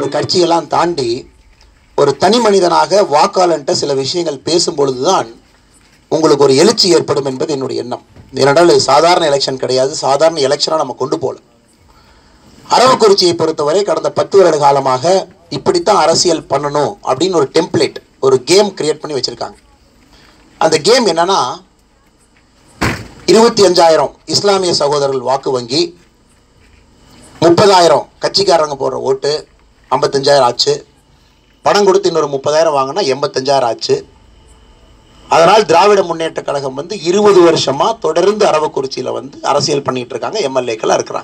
ஒரு கட்சியெல்லாம் தாண்டி ஒரு தனி மனிதனாக வாக்காளன்ட்ட சில விஷயங்கள் பேசும் பொழுதுதான் உங்களுக்கு ஒரு எழுச்சி ஏற்படும் என்பது என்னுடைய எண்ணம் ஏனென்றால் இது சாதாரண எலெக்ஷன் கிடையாது சாதாரண எலெக்ஷனாக நம்ம கொண்டு போகல அரவக்குறிச்சியை பொறுத்தவரை கடந்த பத்து வருட காலமாக இப்படித்தான் அரசியல் பண்ணணும் அப்படின்னு ஒரு டெம்ப்ளேட் ஒரு கேம் கிரியேட் பண்ணி வச்சிருக்காங்க அந்த கேம் என்னன்னா இருபத்தி அஞ்சாயிரம் இஸ்லாமிய சகோதரர்கள் வாக்கு வங்கி முப்பதாயிரம் கட்சிக்காரங்க போடுற ஓட்டு ஐம்பத்தஞ்சாயிரம் ஆச்சு பணம் கொடுத்து இன்னொரு முப்பதாயிரம் வாங்கினா எண்பத்தஞ்சாயிரம் ஆச்சு அதனால் திராவிட முன்னேற்ற கழகம் வந்து இருபது வருஷமா தொடர்ந்து அரவக்குறிச்சியில் வந்து அரசியல் பண்ணிட்டு இருக்காங்க எம்எல்ஏக்களாக இருக்கிறாங்க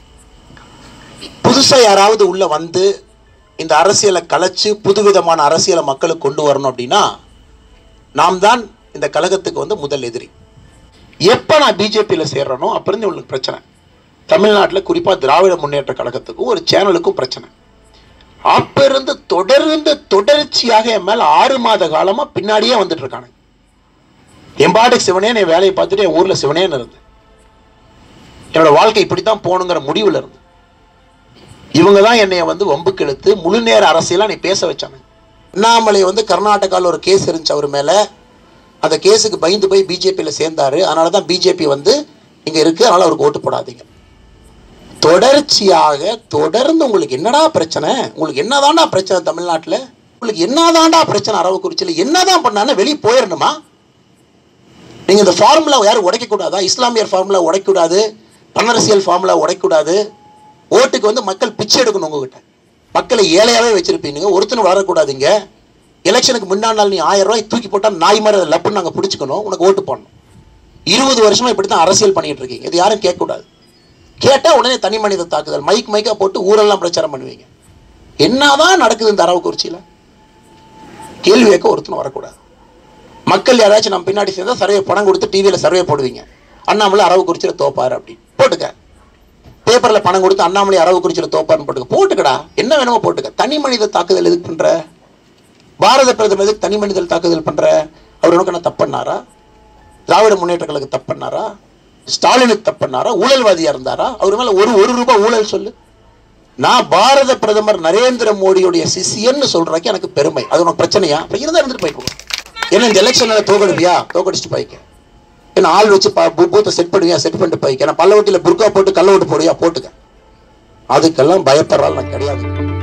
புதுசாக யாராவது உள்ள வந்து இந்த அரசியலை கலைச்சு புதுவிதமான அரசியலை மக்களுக்கு கொண்டு வரணும் அப்படின்னா நாம் தான் இந்த கழகத்துக்கு வந்து முதல் எதிரி எப்போ நான் பிஜேபியில் சேர்றனோ அப்போ இருந்து உங்களுக்கு பிரச்சனை தமிழ்நாட்டில் குறிப்பாக திராவிட முன்னேற்ற கழகத்துக்கும் ஒரு சேனலுக்கும் பிரச்சனை அப்ப இருந்து தொடர்ந்து தொடர்ச்சியாக என் மேல ஆறு மாத காலமா பின்னாடியே வந்துட்டு இருக்கானுங்க என் பாட்டுக்கு சிவனே என் வேலையை பார்த்துட்டு என் ஊர்ல சிவனேன்னு இருந்து என்னோட வாழ்க்கை இப்படித்தான் போகணுங்கிற முடிவுல இருந்து இவங்க தான் என்னைய வந்து வம்புக்கு இழுத்து முழு நேர அரசியலா நீ பேச வச்சாங்க அண்ணாமலை வந்து கர்நாடகாவில் ஒரு கேஸ் இருந்துச்சு அவர் மேல அந்த கேஸுக்கு பயந்து போய் பிஜேபியில் சேர்ந்தாரு அதனால தான் பிஜேபி வந்து இங்க இருக்கு அதனால அவருக்கு ஓட்டு போடாதீங்க தொடர்ச்சியாக தொடர்ந்து உங்களுக்கு என்னடா பிரச்சனை உங்களுக்கு என்னதான்டா பிரச்சனை தமிழ்நாட்டில் உங்களுக்கு என்னதான்டா பிரச்சனை அரவக்குறிச்சியில் என்னதான் பண்ணானே வெளியே போயிடணுமா நீங்க இந்த ஃபார்முலா யாரும் உடைக்கக்கூடாதா இஸ்லாமியர் ஃபார்முலா உடைக்கக்கூடாது பணரசியல் ஃபார்முலா உடைக்கக்கூடாது ஓட்டுக்கு வந்து மக்கள் பிச்சை எடுக்கணும் உங்ககிட்ட மக்களை ஏழையாவே வச்சிருப்பீங்க ஒருத்தனும் வளரக்கூடாதுங்க எலெக்ஷனுக்கு முன்னாடி நாள் நீ ஆயிரம் ரூபாய் தூக்கி போட்டா நாய் மாதிரி அதை லப்புன்னு நாங்கள் பிடிச்சிக்கணும் உனக்கு ஓட்டு போடணும் இருபது வருஷமா இப்படி தான் அரசியல் பண்ணிட்டு இருக்கீங்க இது யாரும் கேட்கக்கூடாது கேட்டா உடனே தனி மனித தாக்குதல் மைக் மைக்கா போட்டு ஊரெல்லாம் பிரச்சாரம் பண்ணுவீங்க என்னதான் நடக்குது இந்த அரவக்குறிச்சியில் கேள்வி கேட்க ஒருத்தனும் வரக்கூடாது மக்கள் யாராச்சும் நம்ம பின்னாடி சேர்ந்தா சர்வே பணம் கொடுத்து டிவியில் சர்வே போடுவீங்க அண்ணாமலை அரவக்குறிச்சியில் தோப்பாரு அப்படின்னு போட்டுக்க பேப்பரில் பணம் கொடுத்து அண்ணாமலை அரவக்குறிச்சியில் தோப்பாருன்னு போட்டுக்க போட்டுக்கடா என்ன வேணுமோ போட்டுக்க தனி மனித தாக்குதல் எதுக்கு பண்ற பாரத பிரதமர் எதுக்கு தனி மனிதல் தாக்குதல் பண்ற அவர் உனக்கு என்ன தப்பண்ணாரா திராவிட முன்னேற்ற கழகம் தப்பண்ணாரா ஸ்டாலினுக்கு தப்பண்ணாரா ஊழல்வாதியா இருந்தாரா அவர் மேல ஒரு ஒரு ரூபாய் ஊழல் சொல்லு நான் பாரத பிரதமர் நரேந்திர மோடியுடைய சிசியன்னு சொல்றதுக்கு எனக்கு பெருமை அது உனக்கு பிரச்சனையா அப்ப இருந்தா இருந்துட்டு போய்க்கோ என்ன இந்த எலெக்ஷன்ல தோக்கடிப்பியா தோக்கடிச்சுட்டு போய்க்க என்ன ஆள் வச்சு ப- பூ- பூத்தை செட் பண்ணுவியா செட் பண்ணிட்டு போய்க்க நான் பல்ல ஓட்டில புர்கா போட்டு கள்ள ஓட்டு போடுவியா போட்டுக்க அதுக்கெல்லாம் பயப்படுறாள் நான் கிடையாது